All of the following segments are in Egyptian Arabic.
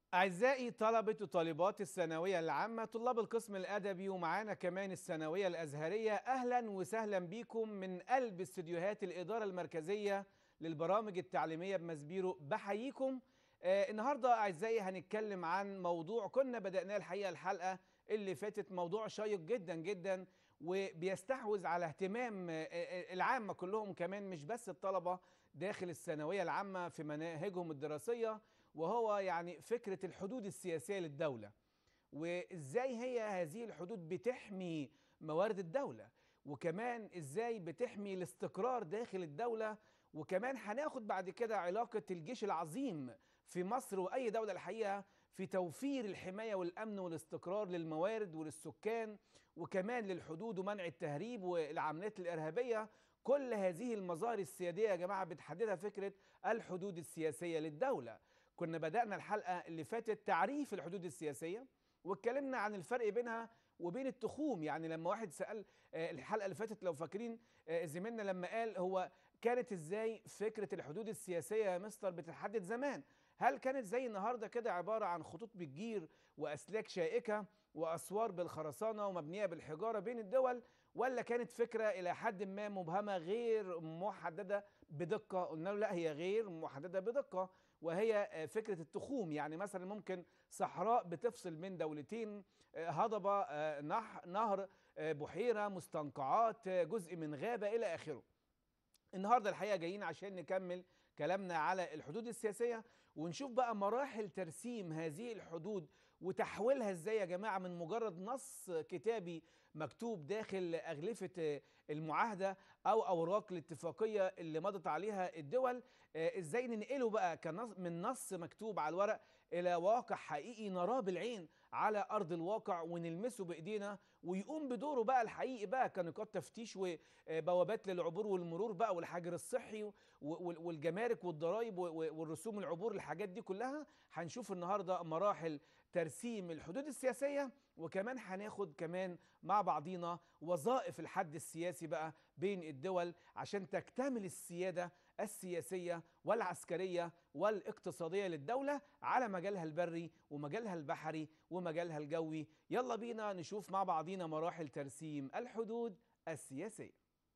أعزائي طلبة وطالبات الثانوية العامة طلاب القسم الأدبي ومعانا كمان الثانوية الأزهرية أهلا وسهلا بيكم من قلب استديوهات الإدارة المركزية للبرامج التعليمية بمسبيرو بحييكم آه النهاردة أعزائي هنتكلم عن موضوع كنا بدأناه الحقيقة الحلقة اللي فاتت موضوع شيق جدا جدا وبيستحوذ على اهتمام آه، آه، العامة كلهم كمان مش بس الطلبة داخل الثانوية العامة في مناهجهم الدراسية وهو يعني فكرة الحدود السياسية للدولة وازاي هي هذه الحدود بتحمي موارد الدولة وكمان ازاي بتحمي الاستقرار داخل الدولة وكمان هناخد بعد كده علاقة الجيش العظيم في مصر وأي دولة الحقيقة في توفير الحماية والأمن والاستقرار للموارد وللسكان وكمان للحدود ومنع التهريب والعمليات الإرهابية كل هذه المظاهر السيادية يا جماعة بتحددها فكرة الحدود السياسية للدولة كنا بدأنا الحلقة اللي فاتت تعريف الحدود السياسية واتكلمنا عن الفرق بينها وبين التخوم يعني لما واحد سأل آه، الحلقة اللي فاتت لو فاكرين آه، زميلنا لما قال هو كانت ازاي فكرة الحدود السياسية يا مستر بتتحدد زمان هل كانت زي النهارده كده عبارة عن خطوط بالجير وأسلاك شائكة وأسوار بالخرسانة ومبنية بالحجارة بين الدول ولا كانت فكرة إلى حد ما مبهمة غير محددة بدقة قلنا له لا هي غير محددة بدقة وهي آه، فكرة التخوم يعني مثلا ممكن صحراء بتفصل من دولتين آه، هضبة آه، نح- نهر آه، بحيرة مستنقعات آه، جزء من غابة إلى آخره النهارده الحقيقه جايين عشان نكمل كلامنا على الحدود السياسيه ونشوف بقى مراحل ترسيم هذه الحدود وتحويلها ازاي يا جماعه من مجرد نص كتابي مكتوب داخل اغلفه المعاهده او اوراق الاتفاقيه اللي مضت عليها الدول آه، ازاي ننقله بقى كنص من نص مكتوب على الورق الى واقع حقيقي نراه بالعين على ارض الواقع ونلمسه بايدينا ويقوم بدوره بقى الحقيقي بقى كنقاط تفتيش وبوابات للعبور والمرور بقى والحجر الصحي و- وال- والجمارك والضرائب و- و- والرسوم العبور الحاجات دي كلها هنشوف النهارده مراحل ترسيم الحدود السياسيه وكمان هناخد كمان مع بعضينا وظائف الحد السياسي بقى بين الدول عشان تكتمل السياده السياسيه والعسكريه والاقتصاديه للدوله على مجالها البري ومجالها البحري ومجالها الجوي يلا بينا نشوف مع بعضينا مراحل ترسيم الحدود السياسيه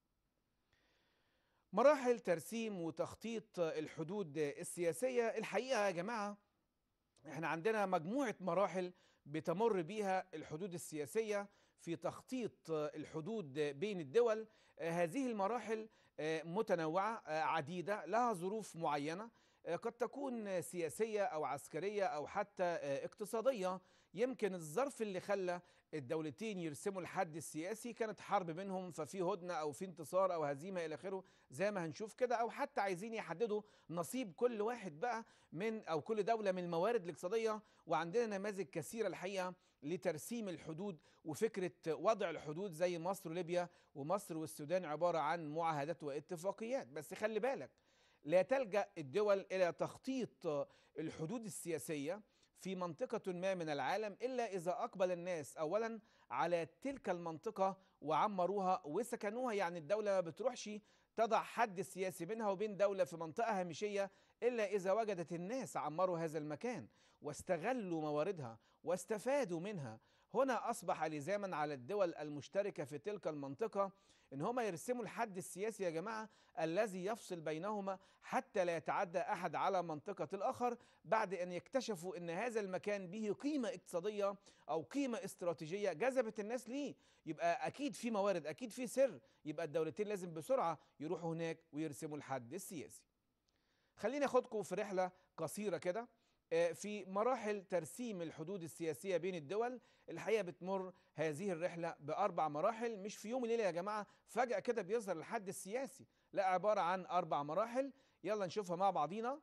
مراحل ترسيم وتخطيط الحدود السياسيه الحقيقه يا جماعه احنا عندنا مجموعة مراحل بتمر بيها الحدود السياسية في تخطيط الحدود بين الدول آه، هذه المراحل آه، متنوعة آه، عديدة لها ظروف معينة آه، قد تكون سياسية أو عسكرية أو حتى آه، اقتصادية يمكن الظرف اللي خلى الدولتين يرسموا الحد السياسي كانت حرب بينهم ففي هدنة أو في انتصار أو هزيمة إلى آخره زي ما هنشوف كده أو حتى عايزين يحددوا نصيب كل واحد بقى من او كل دوله من الموارد الاقتصاديه وعندنا نماذج كثيره الحقيقه لترسيم الحدود وفكره وضع الحدود زي مصر وليبيا ومصر والسودان عباره عن معاهدات واتفاقيات بس خلي بالك لا تلجا الدول الى تخطيط الحدود السياسيه في منطقة ما من العالم إلا إذا أقبل الناس أولا على تلك المنطقة وعمروها وسكنوها يعني الدولة ما بتروحش تضع حد سياسي بينها وبين دولة في منطقة هامشية إلا إذا وجدت الناس عمروا هذا المكان واستغلوا مواردها واستفادوا منها هنا أصبح لزاما على الدول المشتركة في تلك المنطقة إن هما يرسموا الحد السياسي يا جماعة الذي يفصل بينهما حتى لا يتعدى أحد على منطقة الآخر بعد أن يكتشفوا أن هذا المكان به قيمة اقتصادية أو قيمة استراتيجية جذبت الناس ليه يبقى أكيد في موارد أكيد في سر يبقى الدولتين لازم بسرعة يروحوا هناك ويرسموا الحد السياسي خليني اخدكم في رحله قصيره كده آه، في مراحل ترسيم الحدود السياسيه بين الدول الحقيقه بتمر هذه الرحله باربع مراحل مش في يوم وليله يا جماعه فجاه كده بيظهر الحد السياسي لا عباره عن اربع مراحل يلا نشوفها مع بعضينا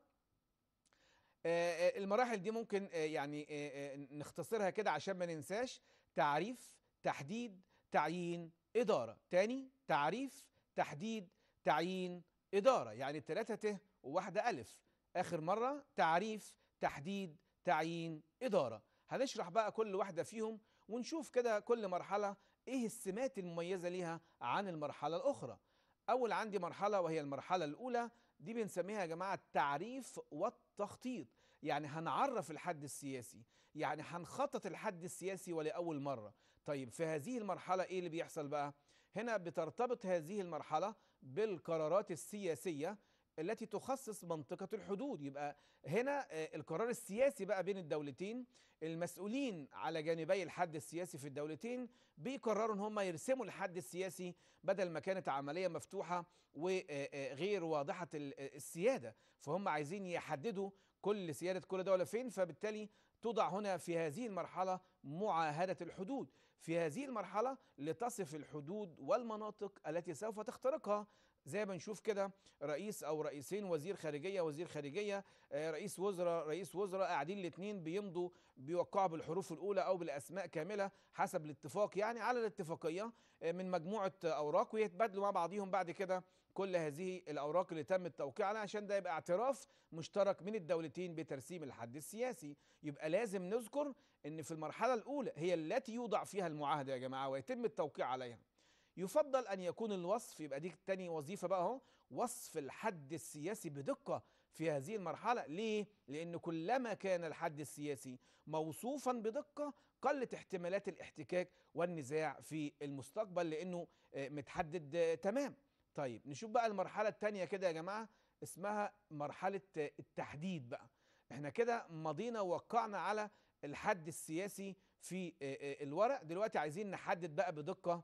آه، آه، المراحل دي ممكن آه، يعني آه، آه، نختصرها كده عشان ما ننساش تعريف تحديد تعيين إدارة تاني تعريف تحديد تعيين إدارة يعني ثلاثة ت وواحدة ألف آخر مرة تعريف تحديد تعيين إدارة هنشرح بقى كل واحدة فيهم ونشوف كده كل مرحلة إيه السمات المميزة ليها عن المرحلة الأخرى أول عندي مرحلة وهي المرحلة الأولى دي بنسميها يا جماعة التعريف والتخطيط يعني هنعرف الحد السياسي يعني هنخطط الحد السياسي ولأول مرة طيب في هذه المرحلة إيه اللي بيحصل بقى هنا بترتبط هذه المرحلة بالقرارات السياسية التي تخصص منطقة الحدود يبقى هنا آه، القرار السياسي بقى بين الدولتين المسؤولين على جانبي الحد السياسي في الدولتين بيقرروا ان هم يرسموا الحد السياسي بدل ما كانت عملية مفتوحة وغير واضحة ال- السيادة فهم عايزين يحددوا كل سيادة كل دولة فين فبالتالي توضع هنا في هذه المرحلة معاهدة الحدود في هذه المرحلة لتصف الحدود والمناطق التي سوف تخترقها زي ما نشوف كده رئيس او رئيسين وزير خارجيه وزير خارجيه آه، رئيس وزراء رئيس وزراء قاعدين الاثنين بيمضوا بيوقعوا بالحروف الاولى او بالاسماء كامله حسب الاتفاق يعني على الاتفاقيه آه، من مجموعه اوراق ويتبادلوا مع بعضهم بعد كده كل هذه الاوراق اللي تم التوقيع عليها عشان ده يبقى اعتراف مشترك من الدولتين بترسيم الحد السياسي يبقى لازم نذكر ان في المرحله الاولى هي التي يوضع فيها المعاهده يا جماعه ويتم التوقيع عليها يفضل ان يكون الوصف يبقى دي تاني وظيفه بقى اهو وصف الحد السياسي بدقه في هذه المرحله ليه لان كلما كان الحد السياسي موصوفا بدقه قلت احتمالات الاحتكاك والنزاع في المستقبل لانه آه، متحدد آه، تمام طيب نشوف بقى المرحله الثانيه كده يا جماعه اسمها مرحله آه، التحديد بقى احنا كده مضينا ووقعنا على الحد السياسي في آه، آه، الورق دلوقتي عايزين نحدد بقى بدقه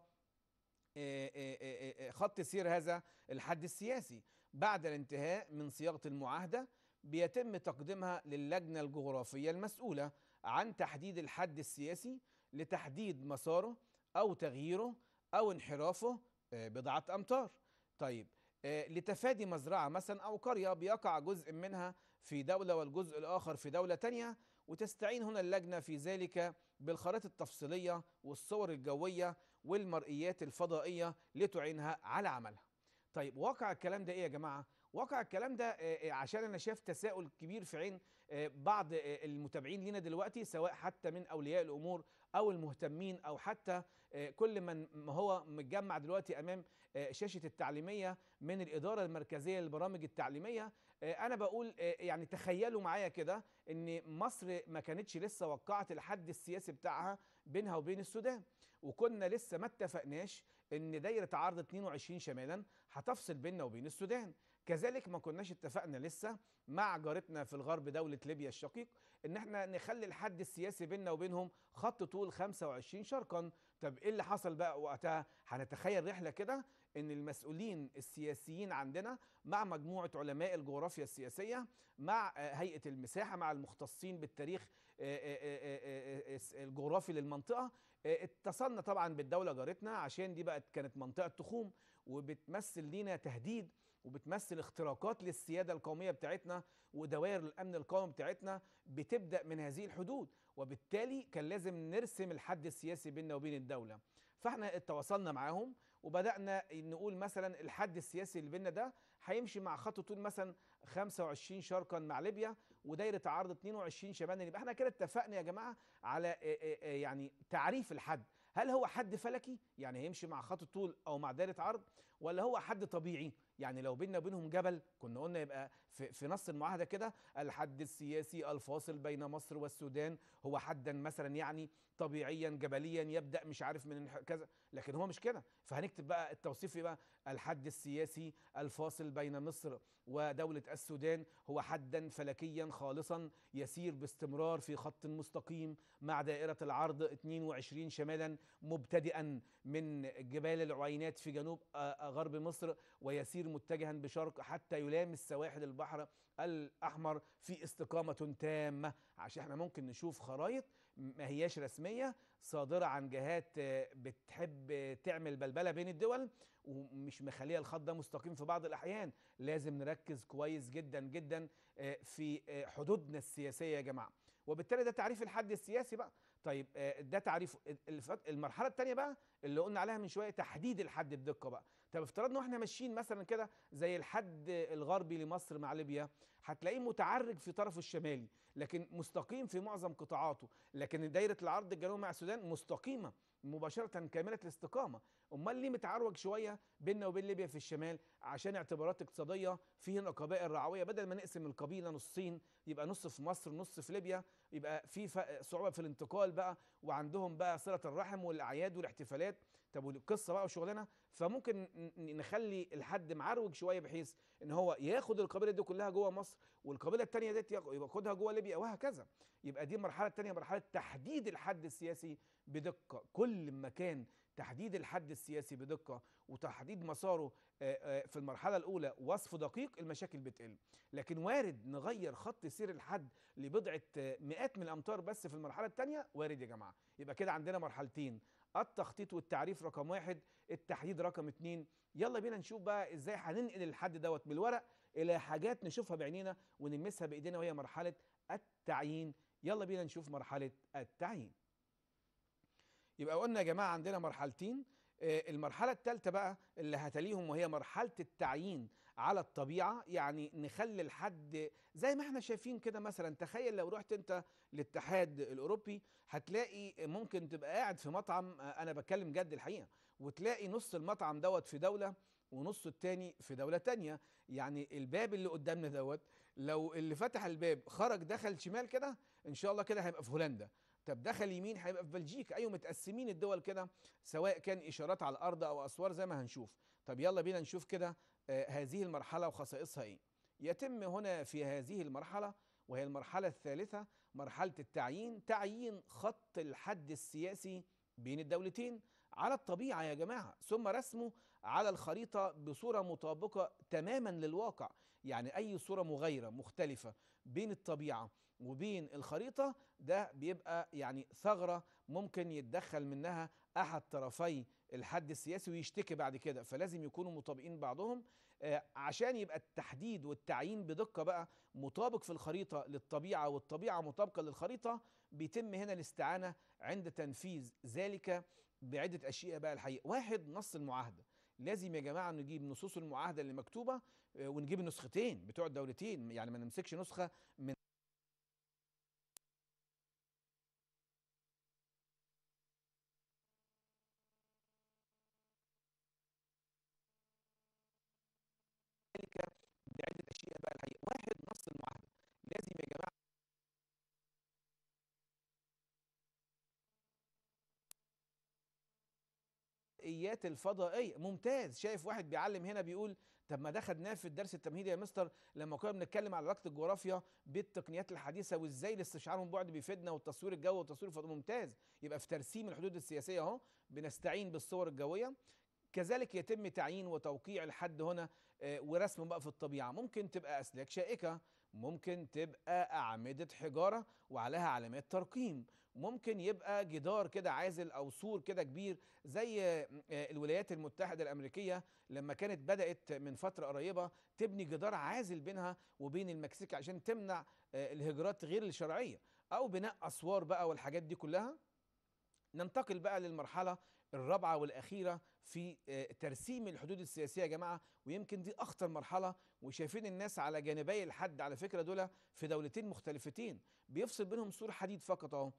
آه، آه، آه، آه، خط سير هذا الحد السياسي بعد الانتهاء من صياغه المعاهده بيتم تقديمها للجنه الجغرافيه المسؤوله عن تحديد الحد السياسي لتحديد مساره او تغييره او انحرافه آه، بضعه امتار طيب آه، لتفادي مزرعه مثلا او قريه بيقع جزء منها في دوله والجزء الاخر في دوله تانية وتستعين هنا اللجنه في ذلك بالخرائط التفصيليه والصور الجويه والمرئيات الفضائيه لتعينها على عملها. طيب واقع الكلام ده ايه يا جماعه؟ واقع الكلام ده آه، آه، عشان انا شايف تساؤل كبير في عين آه، بعض آه، المتابعين لينا دلوقتي سواء حتى من اولياء الامور او المهتمين او حتى آه، كل من ما هو متجمع دلوقتي امام آه، شاشه التعليميه من الاداره المركزيه للبرامج التعليميه آه، انا بقول آه، يعني تخيلوا معايا كده ان مصر ما كانتش لسه وقعت الحد السياسي بتاعها بينها وبين السودان وكنا لسه ما اتفقناش ان دايره عرض 22 شمالا هتفصل بيننا وبين السودان كذلك ما كناش اتفقنا لسه مع جارتنا في الغرب دوله ليبيا الشقيق ان احنا نخلي الحد السياسي بيننا وبينهم خط طول 25 شرقا طب ايه اللي حصل بقى وقتها هنتخيل رحله كده ان المسؤولين السياسيين عندنا مع مجموعه علماء الجغرافيا السياسيه مع آه، هيئه المساحه مع المختصين بالتاريخ آه، آه، آه، آه، آه، الجغرافي للمنطقه آه، اتصلنا طبعا بالدوله جارتنا عشان دي بقت كانت منطقه تخوم وبتمثل لينا تهديد وبتمثل اختراقات للسياده القوميه بتاعتنا ودوائر الامن القومي بتاعتنا بتبدا من هذه الحدود وبالتالي كان لازم نرسم الحد السياسي بيننا وبين الدوله فاحنا تواصلنا معاهم وبدانا نقول مثلا الحد السياسي اللي بيننا ده هيمشي مع خط طول مثلا 25 شرقا مع ليبيا ودايره عرض 22 شمالا يبقى احنا كده اتفقنا يا جماعه على آه، آه، آه، يعني تعريف الحد هل هو حد فلكي يعني هيمشي مع خط طول او مع دايره عرض ولا هو حد طبيعي يعني لو بيننا وبينهم جبل كنا قلنا يبقى في, في نص المعاهده كده الحد السياسي الفاصل بين مصر والسودان هو حدا مثلا يعني طبيعيا جبليا يبدا مش عارف من الح- كذا لكن هو مش كده فهنكتب بقى التوصيف يبقى الحد السياسي الفاصل بين مصر ودوله السودان هو حدا فلكيا خالصا يسير باستمرار في خط مستقيم مع دائره العرض 22 شمالا مبتدئا من جبال العوينات في جنوب آه، آه، غرب مصر ويسير متجها بشرق حتى يلامس سواحل البحر الاحمر في استقامه تامه عشان احنا ممكن نشوف خرائط ما هياش رسميه صادره عن جهات آه، بتحب آه، تعمل بلبله بين الدول ومش مخليه الخط ده مستقيم في بعض الاحيان لازم نركز كويس جدا جدا آه، في آه، حدودنا السياسيه يا جماعه وبالتالي ده تعريف الحد السياسي بقى طيب آه، ده تعريف الف- المرحله الثانيه بقى اللي قلنا عليها من شويه تحديد الحد بدقه بقى طب افترضنا واحنا ماشيين مثلا كده زي الحد الغربي لمصر مع ليبيا هتلاقيه متعرج في طرفه الشمالي لكن مستقيم في معظم قطاعاته لكن دايره العرض الجنوبي مع السودان مستقيمه مباشره كامله الاستقامه امال ليه متعرج شويه بيننا وبين ليبيا في الشمال عشان اعتبارات اقتصاديه في هنا قبائل رعويه بدل ما نقسم القبيله نصين يبقى نص في مصر نص في ليبيا يبقى في صعوبه في الانتقال بقى وعندهم بقى صله الرحم والاعياد والاحتفالات طب والقصه بقى وشغلنا فممكن نخلي الحد معروج شويه بحيث ان هو ياخد القبيله دي كلها جوه مصر والقبيله الثانيه ديت ياخدها جوه ليبيا وهكذا يبقى دي المرحله الثانيه مرحله تحديد الحد السياسي بدقه كل ما كان تحديد الحد السياسي بدقه وتحديد مساره في المرحله الاولى وصف دقيق المشاكل بتقل لكن وارد نغير خط سير الحد لبضعه مئات من الامتار بس في المرحله الثانيه وارد يا جماعه يبقى كده عندنا مرحلتين التخطيط والتعريف رقم واحد التحديد رقم اتنين يلا بينا نشوف بقى ازاي هننقل الحد دوت من الورق الى حاجات نشوفها بعينينا ونلمسها بايدينا وهي مرحله التعيين يلا بينا نشوف مرحله التعيين يبقى قلنا يا جماعه عندنا مرحلتين المرحله الثالثه بقى اللي هتليهم وهي مرحله التعيين على الطبيعه يعني نخلي الحد زي ما احنا شايفين كده مثلا تخيل لو رحت انت الاتحاد الاوروبي هتلاقي ممكن تبقى قاعد في مطعم انا بتكلم جد الحقيقه وتلاقي نص المطعم دوت في دوله ونص التاني في دولة تانية يعني الباب اللي قدامنا دوت لو اللي فتح الباب خرج دخل شمال كده ان شاء الله كده هيبقى في هولندا طب دخل يمين هيبقى في بلجيكا ايوه متقسمين الدول كده سواء كان اشارات على الارض او اسوار زي ما هنشوف طب يلا بينا نشوف كده آه هذه المرحله وخصائصها ايه يتم هنا في هذه المرحله وهي المرحله الثالثه مرحله التعيين تعيين خط الحد السياسي بين الدولتين على الطبيعه يا جماعه ثم رسمه على الخريطه بصوره مطابقه تماما للواقع يعني اي صوره مغايره مختلفه بين الطبيعه وبين الخريطه ده بيبقى يعني ثغره ممكن يتدخل منها احد طرفي الحد السياسي ويشتكي بعد كده فلازم يكونوا مطابقين بعضهم آه عشان يبقى التحديد والتعيين بدقه بقى مطابق في الخريطه للطبيعه والطبيعه مطابقه للخريطه بيتم هنا الاستعانه عند تنفيذ ذلك بعده اشياء بقى الحقيقه واحد نص المعاهده لازم يا جماعه نجيب نصوص المعاهده اللي مكتوبه آه ونجيب النسختين بتوع الدولتين يعني ما نمسكش نسخه من بعده اشياء بقى الحقيقه واحد نص المعاهده لازم يا جماعه ايات الفضائيه ممتاز شايف واحد بيعلم هنا بيقول طب ما ده خدناه في الدرس التمهيدي يا مستر لما كنا بنتكلم على علاقه الجغرافيا بالتقنيات الحديثه وازاي الاستشعار من بعد بيفيدنا والتصوير الجوي والتصوير الفضائي ممتاز يبقى في ترسيم الحدود السياسيه اهو بنستعين بالصور الجويه كذلك يتم تعيين وتوقيع الحد هنا ورسمه بقى في الطبيعه ممكن تبقى اسلاك شائكه ممكن تبقى اعمده حجاره وعليها علامات ترقيم ممكن يبقى جدار كده عازل او سور كده كبير زي الولايات المتحده الامريكيه لما كانت بدات من فتره قريبه تبني جدار عازل بينها وبين المكسيك عشان تمنع الهجرات غير الشرعيه او بناء اسوار بقى والحاجات دي كلها ننتقل بقى للمرحله الرابعه والاخيره في ترسيم الحدود السياسيه يا جماعه ويمكن دي اخطر مرحله وشايفين الناس على جانبي الحد على فكره دول في دولتين مختلفتين بيفصل بينهم سور حديد فقط اهو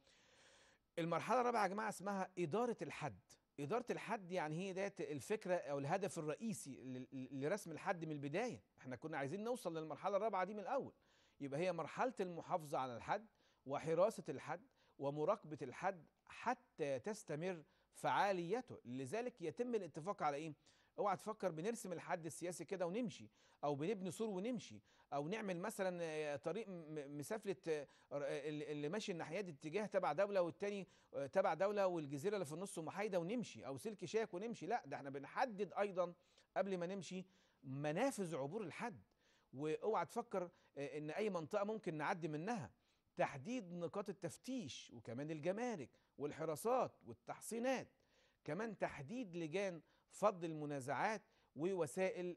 المرحله الرابعه يا جماعه اسمها اداره الحد إدارة الحد يعني هي ديت الفكرة أو الهدف الرئيسي لرسم الحد من البداية احنا كنا عايزين نوصل للمرحلة الرابعة دي من الأول يبقى هي مرحلة المحافظة على الحد وحراسة الحد ومراقبة الحد حتى تستمر فعاليته لذلك يتم الاتفاق على ايه اوعى تفكر بنرسم الحد السياسي كده ونمشي او بنبني سور ونمشي او نعمل مثلا طريق مسافله اللي ماشي الناحيه دي اتجاه تبع دوله والتاني تبع دوله والجزيره اللي في النص محايده ونمشي او سلك شاك ونمشي لا ده احنا بنحدد ايضا قبل ما نمشي منافذ عبور الحد واوعى تفكر ان اي منطقه ممكن نعدي منها تحديد نقاط التفتيش وكمان الجمارك والحراسات والتحصينات كمان تحديد لجان فض المنازعات ووسائل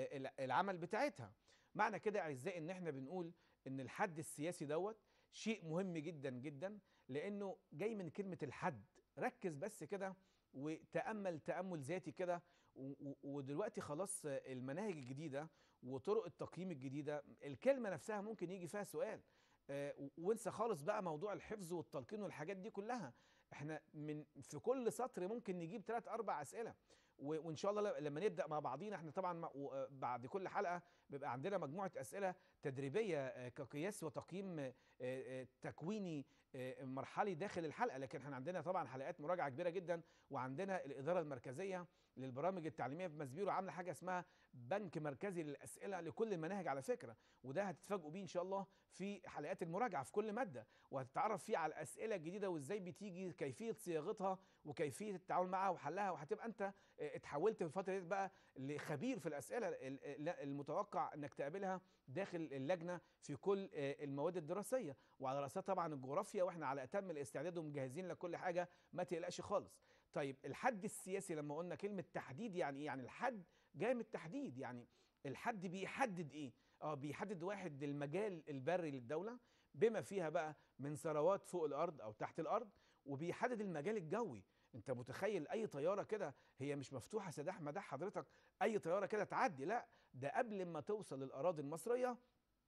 العمل بتاعتها معنى كده اعزائي ان احنا بنقول ان الحد السياسي دوت شيء مهم جدا جدا لانه جاي من كلمه الحد ركز بس كده وتامل تامل ذاتي كده و- و- ودلوقتي خلاص المناهج الجديده وطرق التقييم الجديده الكلمه نفسها ممكن يجي فيها سؤال آه، و- وانسى خالص بقى موضوع الحفظ والتلقين والحاجات دي كلها احنا من في كل سطر ممكن نجيب ثلاث اربع اسئله و- وان شاء الله ل- لما نبدا مع بعضينا احنا طبعا مع- و- آه، بعد كل حلقه بيبقى عندنا مجموعه اسئله تدريبيه آه، كقياس وتقييم آه، آه، تكويني آه، مرحلي داخل الحلقه لكن احنا عندنا طبعا حلقات مراجعه كبيره جدا وعندنا الاداره المركزيه للبرامج التعليميه في مسبيرو عامله حاجه اسمها بنك مركزي للاسئله لكل المناهج على فكره وده هتتفاجئوا بيه ان شاء الله في حلقات المراجعه في كل ماده وهتتعرف فيه على الاسئله الجديده وازاي بتيجي كيفيه صياغتها وكيفيه التعامل معها وحلها وهتبقى انت آه، اتحولت في الفتره دي بقى لخبير في الاسئله ال- ال- المتوقع انك تقابلها داخل اللجنه في كل آه، المواد الدراسيه وعلى راسها طبعا الجغرافيا واحنا على اتم الاستعداد ومجهزين لك كل حاجه ما تقلقش خالص طيب الحد السياسي لما قلنا كلمه تحديد يعني ايه يعني الحد جاي من التحديد يعني الحد بيحدد ايه اه بيحدد واحد المجال البري للدوله بما فيها بقى من ثروات فوق الارض او تحت الارض وبيحدد المجال الجوي انت متخيل اي طياره كده هي مش مفتوحه سداح مداح حضرتك اي طياره كده تعدي لا ده قبل ما توصل للاراضي المصريه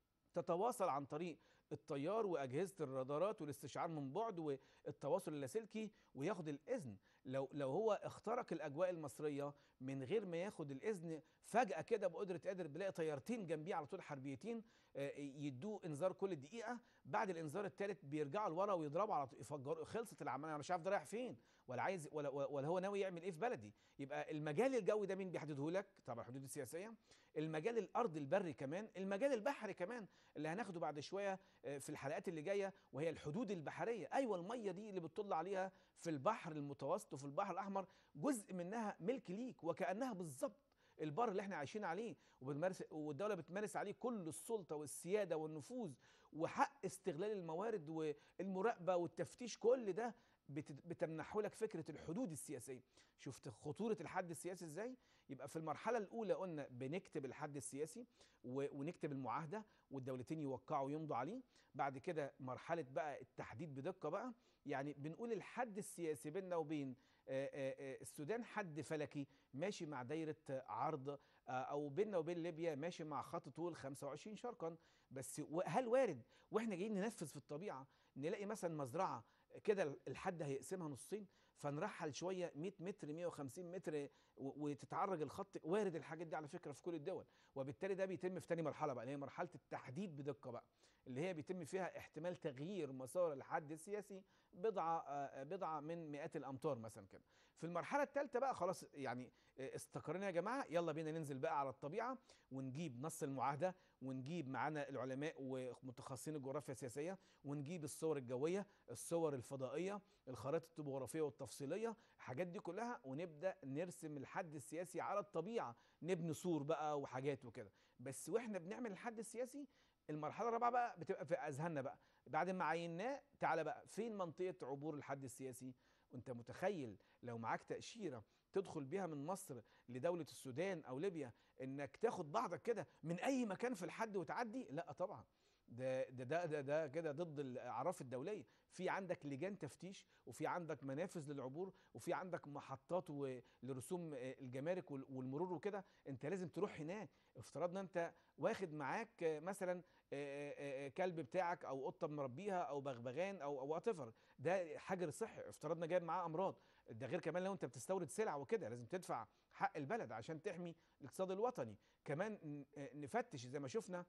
تتواصل عن طريق الطيار واجهزه الرادارات والاستشعار من بعد والتواصل اللاسلكي وياخد الاذن لو لو هو اخترق الاجواء المصريه من غير ما ياخد الاذن فجاه كده بقدره قادر بيلاقي طيارتين جنبيه على طول حربيتين آه، يدوه انذار كل دقيقه بعد الانذار الثالث بيرجعوا لورا ويضربوا على طول يفجروا خلصت العمليه انا مش عارف ده رايح فين ولا عايز ولا ولا هو ناوي يعمل ايه في بلدي يبقى المجال الجوي ده مين بيحدده لك طبعا الحدود السياسيه المجال الارض البري كمان المجال البحري كمان اللي هناخده بعد شويه آه، في الحلقات اللي جايه وهي الحدود البحريه ايوه الميه دي اللي بتطل عليها في البحر المتوسط وفي البحر الاحمر جزء منها ملك ليك وكانها بالظبط البر اللي احنا عايشين عليه وبنمارس والدوله بتمارس عليه كل السلطه والسياده والنفوذ وحق استغلال الموارد والمراقبه والتفتيش كل ده بت- بتمنحه لك فكره الحدود السياسيه شفت خطوره الحد السياسي ازاي يبقى في المرحله الاولى قلنا بنكتب الحد السياسي و- ونكتب المعاهده والدولتين يوقعوا ويمضوا عليه بعد كده مرحله بقى التحديد بدقه بقى يعني بنقول الحد السياسي بيننا وبين آه، آه، آه، السودان حد فلكي ماشي مع دايره آه، عرض آه، او بيننا وبين ليبيا ماشي مع خط طول 25 شرقا بس و- هل وارد واحنا جايين ننفذ في الطبيعه نلاقي مثلا مزرعه كده الحد هيقسمها نصين فنرحل شويه 100 متر 150 متر و- وتتعرج الخط وارد الحاجات دي على فكره في كل الدول وبالتالي ده بيتم في تاني مرحله بقى اللي هي مرحله التحديد بدقه بقى اللي هي بيتم فيها احتمال تغيير مسار الحد السياسي بضعه آه، بضعه من مئات الامتار مثلا كده في المرحله الثالثه بقى خلاص يعني آه، استقرينا يا جماعه يلا بينا ننزل بقى على الطبيعه ونجيب نص المعاهده ونجيب معانا العلماء ومتخصصين الجغرافيا السياسيه ونجيب الصور الجويه الصور الفضائيه الخرائط الطبوغرافيه والتفصيليه الحاجات دي كلها ونبدا نرسم الحد السياسي على الطبيعه نبني سور بقى وحاجات وكده بس واحنا بنعمل الحد السياسي المرحله الرابعه بقى بتبقى في اذهاننا بقى بعد ما عيناه تعالى بقى فين منطقه عبور الحد السياسي وانت متخيل لو معاك تاشيره تدخل بيها من مصر لدوله السودان او ليبيا انك تاخد بعضك كده من اي مكان في الحد وتعدي لا طبعا ده ده ده ده, ده كده ضد الاعراف الدوليه في عندك لجان تفتيش وفي عندك منافذ للعبور وفي عندك محطات و- لرسوم آه، الجمارك وال- والمرور وكده انت لازم تروح هناك افترضنا انت واخد معاك آه، مثلا آه، آه، آه، كلب بتاعك او قطه مربيها او بغبغان او وات ده حجر صحي افترضنا جايب معاه امراض ده غير كمان لو انت بتستورد سلع وكده لازم تدفع حق البلد عشان تحمي الاقتصاد الوطني كمان ن- آه، نفتش زي ما شفنا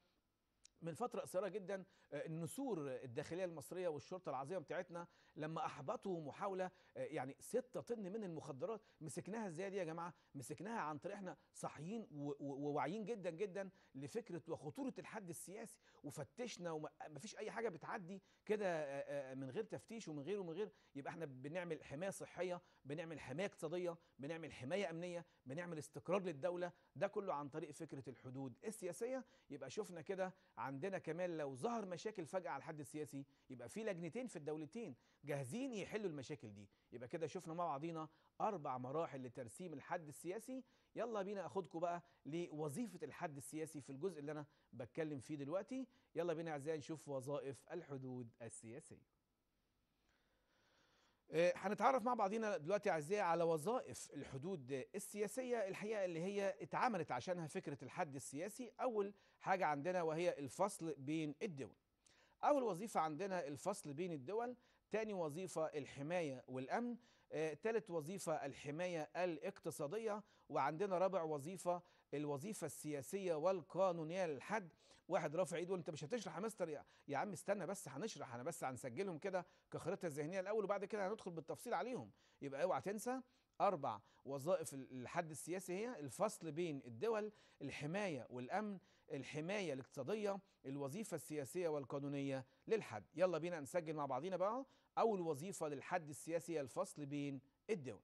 من فترة قصيرة جدا آه، النسور الداخلية المصرية والشرطة العظيمة بتاعتنا لما أحبطوا محاولة آه، يعني ستة طن من المخدرات مسكناها ازاي دي يا جماعة مسكناها عن طريق احنا صاحيين و- و- وواعيين جدا جدا لفكرة وخطورة الحد السياسي وفتشنا ومفيش أي حاجة بتعدي كده آه، آه، من غير تفتيش ومن غير ومن غير يبقى احنا بنعمل حماية صحية بنعمل حماية اقتصادية بنعمل حماية أمنية بنعمل استقرار للدولة ده كله عن طريق فكرة الحدود السياسية يبقى شفنا كده عندنا كمان لو ظهر مشاكل فجأة على الحد السياسي يبقى في لجنتين في الدولتين جاهزين يحلوا المشاكل دي يبقى كده شفنا مع بعضينا أربع مراحل لترسيم الحد السياسي يلا بينا أخدكم بقى لوظيفة الحد السياسي في الجزء اللي أنا بتكلم فيه دلوقتي يلا بينا أعزائي نشوف وظائف الحدود السياسية آه، هنتعرف مع بعضينا دلوقتي اعزائي على وظائف الحدود السياسيه الحقيقه اللي هي اتعملت عشانها فكره الحد السياسي اول حاجه عندنا وهي الفصل بين الدول اول وظيفه عندنا الفصل بين الدول تاني وظيفه الحمايه والامن آه، تالت وظيفه الحمايه الاقتصاديه وعندنا رابع وظيفه الوظيفه السياسيه والقانونيه للحد واحد رافع ايده يقول انت مش هتشرح يا مستر يا, يا عم استنى بس هنشرح انا بس هنسجلهم كده كخريطه ذهنيه الاول وبعد كده هندخل بالتفصيل عليهم يبقى اوعى تنسى اربع وظائف الحد السياسي هي الفصل بين الدول الحمايه والامن الحمايه الاقتصاديه الوظيفه السياسيه والقانونيه للحد يلا بينا نسجل مع بعضينا بقى اول وظيفه للحد السياسي هي الفصل بين الدول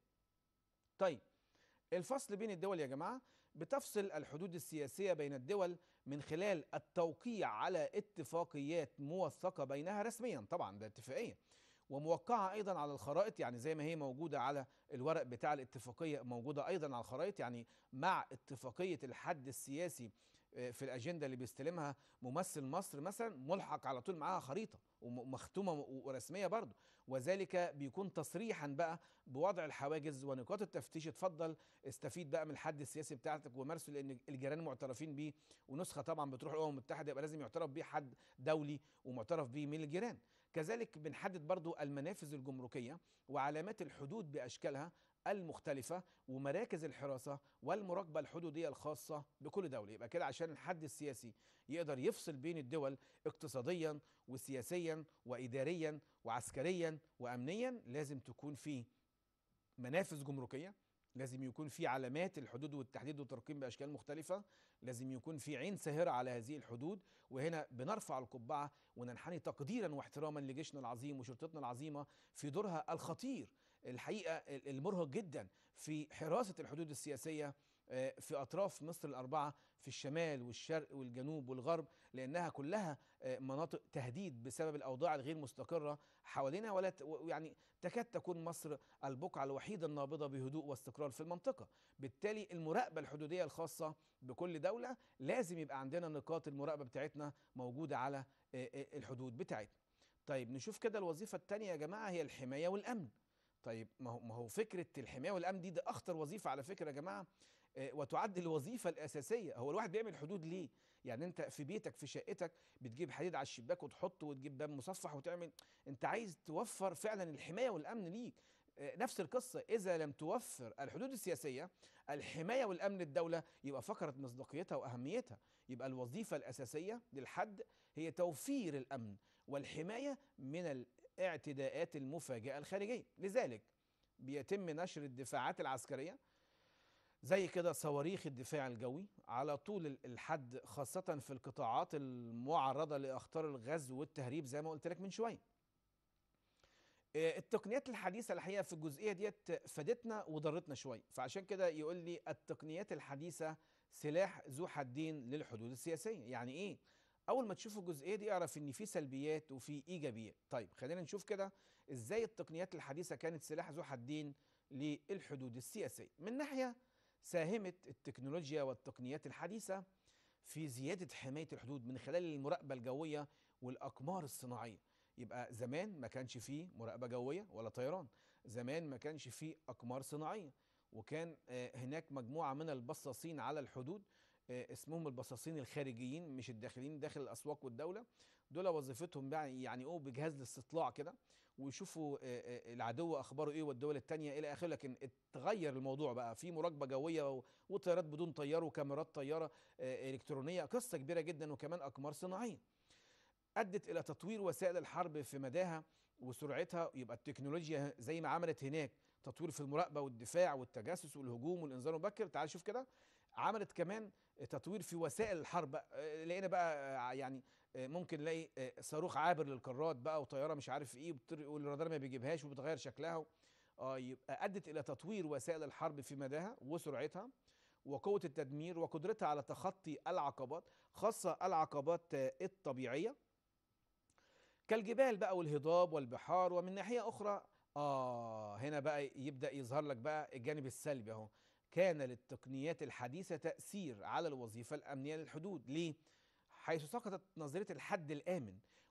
طيب الفصل بين الدول يا جماعه بتفصل الحدود السياسيه بين الدول من خلال التوقيع على اتفاقيات موثقه بينها رسميا طبعا ده اتفاقيه وموقعه ايضا على الخرائط يعني زي ما هي موجوده على الورق بتاع الاتفاقيه موجوده ايضا على الخرائط يعني مع اتفاقيه الحد السياسي في الاجنده اللي بيستلمها ممثل مصر مثلا ملحق على طول معاها خريطه ومختومه ورسميه برضه وذلك بيكون تصريحا بقى بوضع الحواجز ونقاط التفتيش اتفضل استفيد بقى من الحد السياسي بتاعتك ومارسه لان الجيران معترفين بيه ونسخه طبعا بتروح الامم المتحده يبقى لازم يعترف بيه حد دولي ومعترف بيه من الجيران كذلك بنحدد برضو المنافذ الجمركيه وعلامات الحدود باشكالها المختلفة ومراكز الحراسة والمراقبة الحدودية الخاصة بكل دولة يبقى كده عشان الحد السياسي يقدر يفصل بين الدول اقتصاديا وسياسيا وإداريا وعسكريا وأمنيا لازم تكون في منافذ جمركية لازم يكون في علامات الحدود والتحديد والترقيم باشكال مختلفه لازم يكون في عين ساهره على هذه الحدود وهنا بنرفع القبعه وننحني تقديرا واحتراما لجيشنا العظيم وشرطتنا العظيمه في دورها الخطير الحقيقه المرهق جدا في حراسه الحدود السياسيه في اطراف مصر الاربعه في الشمال والشرق والجنوب والغرب لانها كلها مناطق تهديد بسبب الاوضاع الغير مستقره حوالينا ولا يعني تكاد تكون مصر البقعه الوحيده النابضه بهدوء واستقرار في المنطقه بالتالي المراقبه الحدوديه الخاصه بكل دوله لازم يبقى عندنا نقاط المراقبه بتاعتنا موجوده على الحدود بتاعتنا طيب نشوف كده الوظيفه الثانيه يا جماعه هي الحمايه والامن طيب ما هو ما هو فكره الحمايه والامن دي ده اخطر وظيفه على فكره يا جماعه وتعد الوظيفه الاساسيه هو الواحد بيعمل حدود ليه يعني انت في بيتك في شقتك بتجيب حديد على الشباك وتحطه وتجيب باب مصفح وتعمل انت عايز توفر فعلا الحمايه والامن ليك نفس القصة إذا لم توفر الحدود السياسية الحماية والأمن الدولة يبقى فقرت مصداقيتها وأهميتها يبقى الوظيفة الأساسية للحد هي توفير الأمن والحماية من الاعتداءات المفاجئة الخارجية لذلك بيتم نشر الدفاعات العسكرية زي كده صواريخ الدفاع الجوي على طول الحد خاصة في القطاعات المعرضة لأخطار الغزو والتهريب زي ما قلت لك من شوية التقنيات الحديثة الحقيقة في الجزئية ديت فادتنا وضرتنا شوية فعشان كده يقول لي التقنيات الحديثة سلاح ذو حدين للحدود السياسية يعني ايه اول ما تشوف الجزئيه دي اعرف ان في سلبيات وفي ايجابيات طيب خلينا نشوف كده ازاي التقنيات الحديثه كانت سلاح ذو حدين للحدود السياسيه من ناحيه ساهمت التكنولوجيا والتقنيات الحديثه في زياده حمايه الحدود من خلال المراقبه الجويه والاقمار الصناعيه يبقى زمان ما كانش فيه مراقبه جويه ولا طيران زمان ما كانش فيه اقمار صناعيه وكان هناك مجموعه من البصاصين على الحدود اسمهم البصاصين الخارجيين مش الداخلين داخل الاسواق والدوله دول وظيفتهم بقى يعني ايه بجهاز الاستطلاع كده ويشوفوا العدو اخباره ايه والدول الثانيه الى اخره لكن اتغير الموضوع بقى في مراقبه جويه وطيارات بدون طيار وكاميرات طياره الكترونيه قصه كبيره جدا وكمان اقمار صناعيه ادت الى تطوير وسائل الحرب في مداها وسرعتها يبقى التكنولوجيا زي ما عملت هناك تطوير في المراقبه والدفاع والتجسس والهجوم والانذار المبكر تعال شوف كده عملت كمان تطوير في وسائل الحرب لقينا بقى يعني ممكن نلاقي صاروخ عابر للقارات بقى وطياره مش عارف ايه والرادار ما بيجيبهاش وبتغير شكلها اه يبقى ادت الى تطوير وسائل الحرب في مداها وسرعتها وقوه التدمير وقدرتها على تخطي العقبات خاصه العقبات الطبيعيه كالجبال بقى والهضاب والبحار ومن ناحيه اخرى اه هنا بقى يبدا يظهر لك بقى الجانب السلبي اهو كان للتقنيات الحديثة تأثير على الوظيفة الأمنية للحدود ليه؟ حيث سقطت نظرية الحد الآمن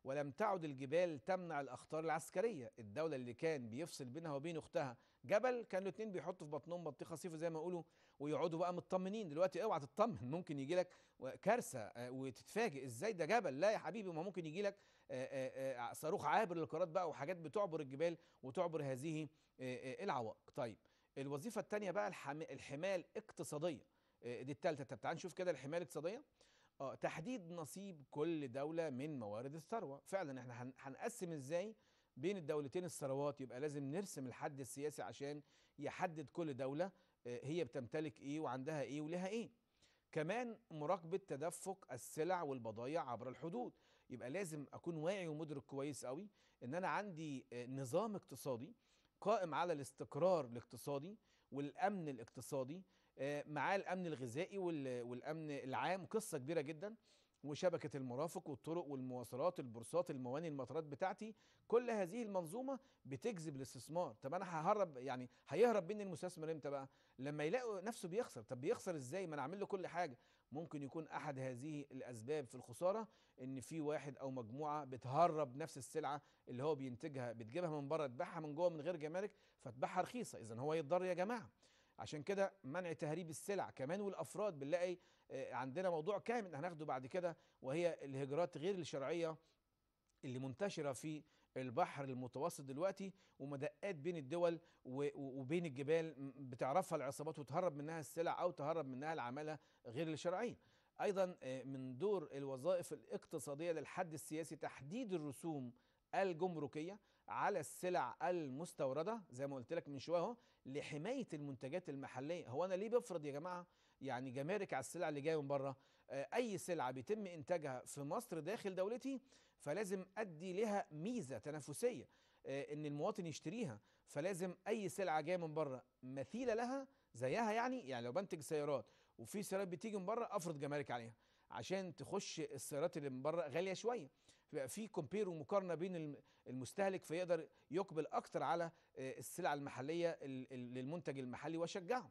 ولم تعد الجبال تمنع الاخطار العسكريه الدوله اللي كان بيفصل بينها وبين اختها جبل كانوا الاثنين بيحطوا في بطنهم بطيخه صيف زي ما يقولوا ويقعدوا بقى مطمنين دلوقتي اوعى تطمن ممكن يجي لك كارثه آه، وتتفاجئ ازاي ده جبل لا يا حبيبي ما ممكن يجي لك آه، آه، صاروخ عابر للقارات بقى وحاجات بتعبر الجبال وتعبر هذه العوائق طيب الوظيفه الثانيه بقى الحمايه الاقتصاديه دي الثالثه طب تعال نشوف كده الحمايه الاقتصاديه اه تحديد نصيب كل دوله من موارد الثروه فعلا احنا هنقسم ازاي بين الدولتين الثروات يبقى لازم نرسم الحد السياسي عشان يحدد كل دوله هي بتمتلك ايه وعندها ايه ولها ايه كمان مراقبه تدفق السلع والبضائع عبر الحدود يبقى لازم اكون واعي ومدرك كويس قوي ان انا عندي نظام اقتصادي قائم على الاستقرار الاقتصادي والامن الاقتصادي آه، معاه الامن الغذائي والامن العام قصه كبيره جدا وشبكه المرافق والطرق والمواصلات البورصات المواني المطارات بتاعتي كل هذه المنظومه بتجذب الاستثمار طب انا ههرب يعني هيهرب مني المستثمر امتى بقى لما يلاقي نفسه بيخسر طب بيخسر ازاي ما انا اعمل له كل حاجه ممكن يكون احد هذه الاسباب في الخساره ان في واحد او مجموعه بتهرب نفس السلعه اللي هو بينتجها بتجيبها من بره تبيعها من جوه من غير جمارك فتبيعها رخيصه اذا هو يتضر يا جماعه عشان كده منع تهريب السلع كمان والافراد بنلاقي آه، عندنا موضوع كامل هناخده بعد كده وهي الهجرات غير الشرعيه اللي منتشره في البحر المتوسط دلوقتي ومدقات بين الدول وبين الجبال بتعرفها العصابات وتهرب منها السلع او تهرب منها العماله غير الشرعيه ايضا آه، من دور الوظائف الاقتصاديه للحد السياسي تحديد الرسوم الجمركيه على السلع المستورده زي ما قلت لك من شويه اهو لحمايه المنتجات المحليه هو انا ليه بفرض يا جماعه يعني جمارك على السلع اللي جايه من بره آه، اي سلعه بيتم انتاجها في مصر داخل دولتي فلازم ادي لها ميزه تنافسيه آه، ان المواطن يشتريها فلازم اي سلعه جايه من بره مثيله لها زيها يعني يعني لو بنتج سيارات وفي سيارات بتيجي من بره افرض جمارك عليها عشان تخش السيارات اللي من بره غاليه شويه فيبقى في كومبير ومقارنه بين المستهلك فيقدر يقبل اكتر على آه، السلع المحليه للمنتج المحلي ويشجعه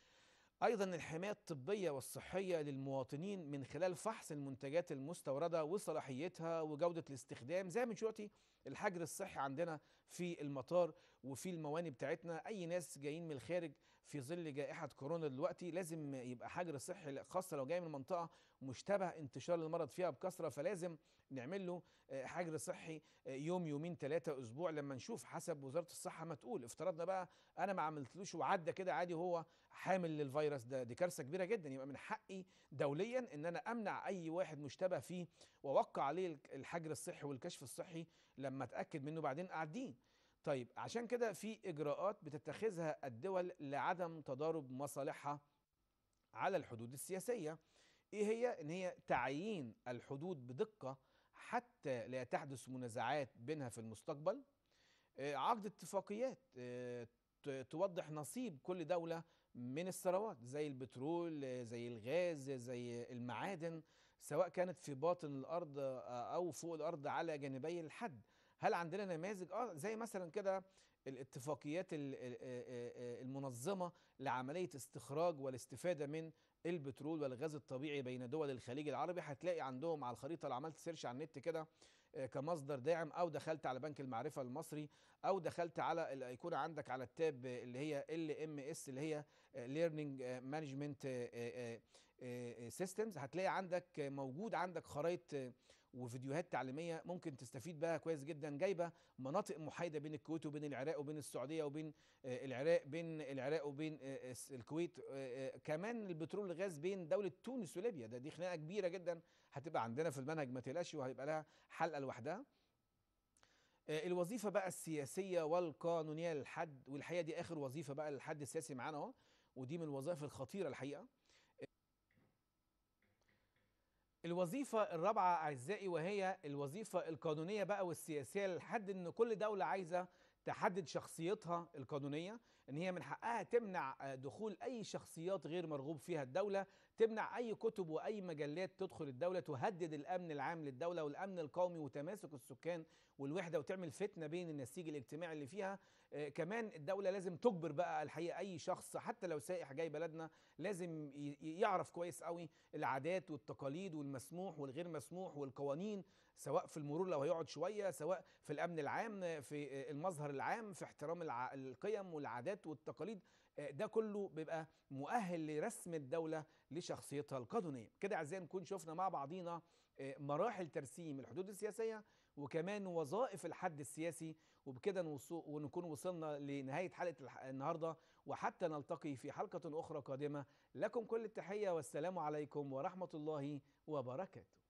ايضا الحمايه الطبيه والصحيه للمواطنين من خلال فحص المنتجات المستورده وصلاحيتها وجوده الاستخدام زي ما دلوقتي الحجر الصحي عندنا في المطار وفي المواني بتاعتنا اي ناس جايين من الخارج في ظل جائحه كورونا دلوقتي لازم يبقى حجر صحي خاصه لو جاي من منطقه مشتبه انتشار المرض فيها بكثره فلازم نعمل له آه، حجر صحي آه، يوم يومين ثلاثه اسبوع لما نشوف حسب وزاره الصحه ما تقول افترضنا بقى انا ما عملتلوش وعدى كده عادي وهو حامل للفيروس ده دي كارثه كبيره جدا يبقى من حقي دوليا ان انا امنع اي واحد مشتبه فيه واوقع عليه الحجر الصحي والكشف الصحي لما اتاكد منه بعدين اعديه طيب عشان كده في اجراءات بتتخذها الدول لعدم تضارب مصالحها على الحدود السياسيه ايه هي ان هي تعيين الحدود بدقه حتى لا تحدث منازعات بينها في المستقبل آه، عقد اتفاقيات آه، توضح نصيب كل دوله من الثروات زي البترول آه، زي الغاز زي المعادن سواء كانت في باطن الارض او فوق الارض على جانبي الحد هل عندنا نماذج اه زي مثلا كده الاتفاقيات المنظمه لعمليه استخراج والاستفاده من البترول والغاز الطبيعي بين دول الخليج العربي هتلاقي عندهم على الخريطه لو عملت سيرش على النت كده آه، كمصدر داعم او دخلت على بنك المعرفه المصري او دخلت على الايقونه عندك على التاب اللي هي ال ام اس اللي هي ليرنينج مانجمنت سيستمز هتلاقي عندك موجود عندك خرائط وفيديوهات تعليميه ممكن تستفيد بها كويس جدا جايبه مناطق محايده بين الكويت وبين العراق وبين السعوديه وبين آه، العراق بين العراق وبين آه، الكويت آه، كمان البترول الغاز بين دوله تونس وليبيا ده دي خناقه كبيره جدا هتبقى عندنا في المنهج ما تقلقش وهيبقى لها حلقه لوحدها الوظيفه بقى السياسيه والقانونيه للحد والحقيقه دي اخر وظيفه بقى للحد السياسي معانا اهو ودي من الوظائف الخطيره الحقيقه الوظيفة الرابعة أعزائي وهي الوظيفة القانونية بقى والسياسية لحد إن كل دولة عايزة تحدد شخصيتها القانونية إن هي من حقها تمنع دخول أي شخصيات غير مرغوب فيها الدولة تمنع اي كتب واي مجلات تدخل الدوله تهدد الامن العام للدوله والامن القومي وتماسك السكان والوحده وتعمل فتنه بين النسيج الاجتماعي اللي فيها آه، كمان الدوله لازم تجبر بقى الحقيقه اي شخص حتى لو سائح جاي بلدنا لازم ي- ي- يعرف كويس قوي العادات والتقاليد والمسموح والغير مسموح والقوانين سواء في المرور لو هيقعد شويه سواء في الامن العام في المظهر العام في احترام الع- القيم والعادات والتقاليد آه، ده كله بيبقى مؤهل لرسم الدوله لشخصيتها القانونيه كده اعزائي نكون شفنا مع بعضينا آه، مراحل ترسيم الحدود السياسيه وكمان وظائف الحد السياسي وبكده نوصو- ونكون وصلنا لنهايه حلقه الح- النهارده وحتى نلتقي في حلقه اخرى قادمه لكم كل التحيه والسلام عليكم ورحمه الله وبركاته